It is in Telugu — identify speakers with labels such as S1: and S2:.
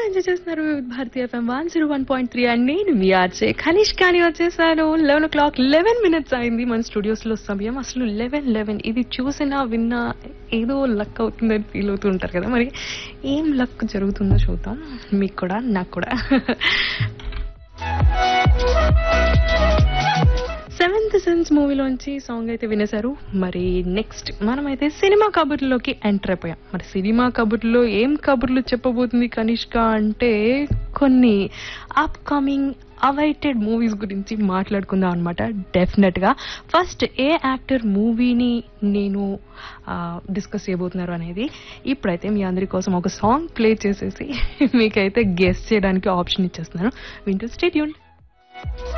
S1: ఎంజాయ్ చేస్తున్నారు భారతీయ FM one zero one point three and నేను మీ ఆర్జే ఖనిష్ కానీ వచ్చేసాను eleven o'clock eleven minutes అయింది మన స్టూడియోస్ లో సమయం అసలు లెవెన్ లెవెన్ ఇది చూసినా విన్నా ఏదో లక్ అవుతుందని ఫీల్ అవుతూ ఉంటారు కదా మరి ఏం లక్ జరుగుతుందో చూద్దాం మీకు కూడా నాకు కూడా సెవెంత్ సెన్స్ మూవీలోంచి సాంగ్ అయితే వినేశారు మరి నెక్స్ట్ మనమైతే సినిమా కబుర్లోకి ఎంటర్ అయిపోయాం మరి సినిమా కబుర్లో ఏం కబుర్లు చెప్పబోతుంది కనిష్క అంటే కొన్ని అప్ కమింగ్ అవైటెడ్ మూవీస్ గురించి మాట్లాడుకుందాం అనమాట డెఫినెట్ గా ఫస్ట్ ఏ యాక్టర్ మూవీని నేను డిస్కస్ చేయబోతున్నారు అనేది ఇప్పుడైతే మీ అందరి కోసం ఒక సాంగ్ ప్లే చేసేసి మీకైతే గెస్ట్ చేయడానికి ఆప్షన్ ఇచ్చేస్తున్నాను వింటూ స్టేట్యూన్